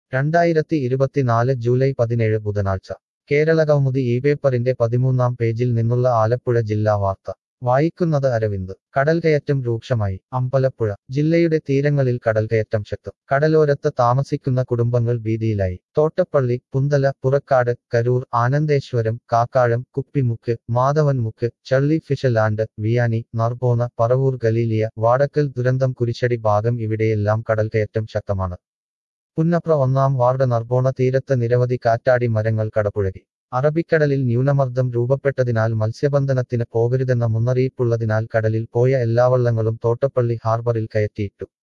രണ്ടായിരത്തി ഇരുപത്തിനാല് ജൂലൈ പതിനേഴ് ബുധനാഴ്ച കേരളകൗമുദി ഈ പേപ്പറിന്റെ പതിമൂന്നാം പേജിൽ നിന്നുള്ള ആലപ്പുഴ ജില്ലാ വാർത്ത വായിക്കുന്നത് അരവിന്ദ് കടൽകയറ്റം രൂക്ഷമായി അമ്പലപ്പുഴ ജില്ലയുടെ തീരങ്ങളിൽ കടൽകയറ്റം ശക്തം കടലോരത്ത് താമസിക്കുന്ന കുടുംബങ്ങൾ ഭീതിയിലായി Thottappally Punthala Purakkad Karur Anandeswaram Kakkazham Kuppimukku Madhavanmukku Challi fish land Vianney Narbona Paravur Galilea Vadakkal ദുരന്തം കുരിശടി ഭാഗം ഇവിടെയെല്ലാം കടൽകയറ്റം ശക്തമാണ് പുന്നപ്ര ഒന്നാം വാർഡ് നർബോണ തീരത്ത് നിരവധി കാറ്റാടി മരങ്ങൾ കടപുഴകി അറബിക്കടലിൽ ന്യൂനമർദ്ദം രൂപപ്പെട്ടതിനാൽ മത്സ്യബന്ധനത്തിന് പോകരുതെന്ന മുന്നറിയിപ്പുള്ളതിനാൽ കടലിൽ പോയ എല്ലാ വള്ളങ്ങളും തോട്ടപ്പള്ളി ഹാർബറിൽ കയറ്റിയിട്ടു